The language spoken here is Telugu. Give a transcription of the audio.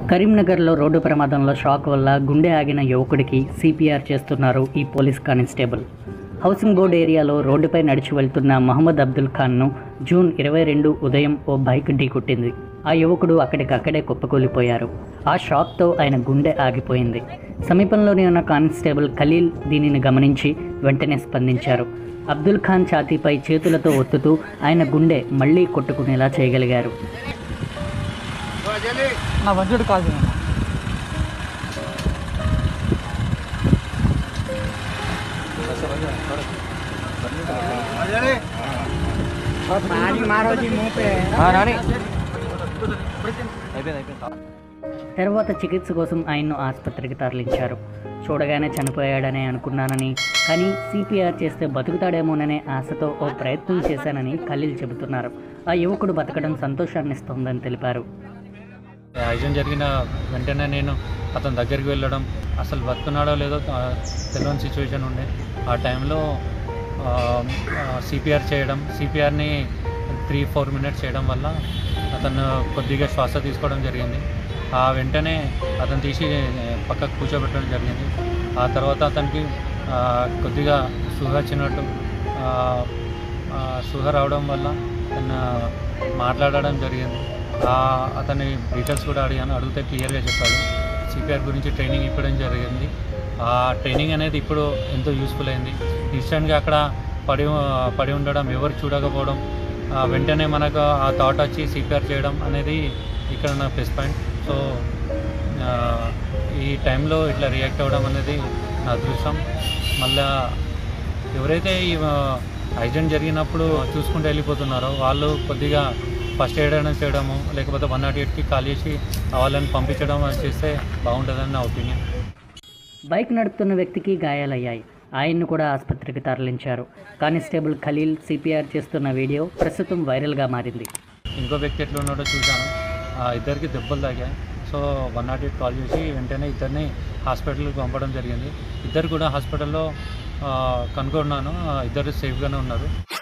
కరీంనగర్లో రోడ్డు ప్రమాదంలో షాక్ వల్ల గుండె ఆగిన యువకుడికి సిపిఆర్ చేస్తున్నారు ఈ పోలీస్ కానిస్టేబుల్ హౌసింగ్ బోర్డ్ ఏరియాలో రోడ్డుపై నడిచి వెళ్తున్న మహమ్మద్ అబ్దుల్ ఖాన్ను జూన్ ఇరవై రెండు ఉదయం ఓ బైక్ ఢీకొట్టింది ఆ యువకుడు అక్కడికక్కడే కుప్పకూలిపోయారు ఆ షాక్తో ఆయన గుండె ఆగిపోయింది సమీపంలోనే ఉన్న కానిస్టేబుల్ ఖలీల్ దీనిని గమనించి వెంటనే స్పందించారు అబ్దుల్ ఖాన్ ఛాతీపై చేతులతో ఒత్తుతూ ఆయన గుండె మళ్లీ కొట్టుకునేలా చేయగలిగారు నా బంజుడు కాల్ చేయండి రాని అయిపోయింది అయిపోయింది తర్వాత చికిత్స కోసం ఆయన్ను ఆసుపత్రికి తరలించారు చూడగానే చనిపోయాడనే అనుకున్నానని కానీ సిపిఆర్ చేస్తే బతుకుతాడేమోననే ఆశతో ఓ ప్రయత్నం చేశానని ఖలీల్ చెబుతున్నారు ఆ యువకుడు బతకడం సంతోషాన్ని ఇస్తోందని తెలిపారు యాక్సిడెంట్ జరిగిన వెంటనే నేను అతని దగ్గరికి వెళ్ళడం అసలు బతుకున్నాడో లేదో ఆ, తెలియని సిచ్యువేషన్ ఉండే ఆ టైంలో సిపిఆర్ చేయడం సిపిఆర్ని త్రీ ఫోర్ మినిట్స్ చేయడం వల్ల అతను కొద్దిగా శ్వాస తీసుకోవడం జరిగింది ఆ వెంటనే అతను తీసి పక్కకు కూర్చోబెట్టడం జరిగింది ఆ తర్వాత అతనికి ఆ, కొద్దిగా సుగ వచ్చినట్టు ఆ, ఆ, సుగ రావడం వల్ల తను మాట్లాడడం జరిగింది ఆ, అతని డీటెయిల్స్ కూడా అడిగాను అడిగితే క్లియర్గా చెప్పాడు సిపిఆర్ గురించి ట్రైనింగ్ ఇవ్వడం జరిగింది ఆ ట్రైనింగ్ అనేది ఇప్పుడు ఎంతో యూస్ఫుల్ అయింది ఇన్స్టెంట్గా అక్కడ పడి పడి ఉండడం ఎవరు చూడకపోవడం ఆ, వెంటనే మనకు ఆ థాట్ వచ్చి సిపిఆర్ చేయడం అనేది ఇక్కడ నా ప్లస్ పాయింట్ సో ఆ, ఈ టైంలో ఇట్లా రియాక్ట్ అవ్వడం అనేది నా అదృష్టం మళ్ళా ఎవరైతే ఈ యాక్సిడెంట్ జరిగినప్పుడు చూసుకుంటూ వెళ్ళిపోతున్నారో వాళ్ళు కొద్దిగా ఫస్ట్ ఎయిడ్ అయినా చేయడము లేకపోతే వన్ నాట్ ఎయిట్కి కాల్ చేసి వాళ్ళని పంపించడం అది చేస్తే బాగుంటుందని నా ఒపీనియన్ బైక్ నడుపుతున్న వ్యక్తికి గాయాలయ్యాయి ఆయన్ను కూడా ఆసుపత్రికి తరలించారు కానిస్టేబుల్ ఖలీల్ సిపిఆర్ చేస్తున్న వీడియో ప్రస్తుతం వైరల్గా మారింది ఇంకో వ్యక్తి ఎట్లా ఉన్నాడో చూశాను ఆ ఇద్దరికి దెబ్బలు తాగాయి so one nought eight call చేసి వెంటనే ఇద్దరిని హాస్పిటల్కి పంపడం జరిగింది ఇద్దరు కూడా హాస్పిటల్లో ఆ, కనుగొన్నాను ఆ, ఇద్దరు సేఫ్గానే ఉన్నారు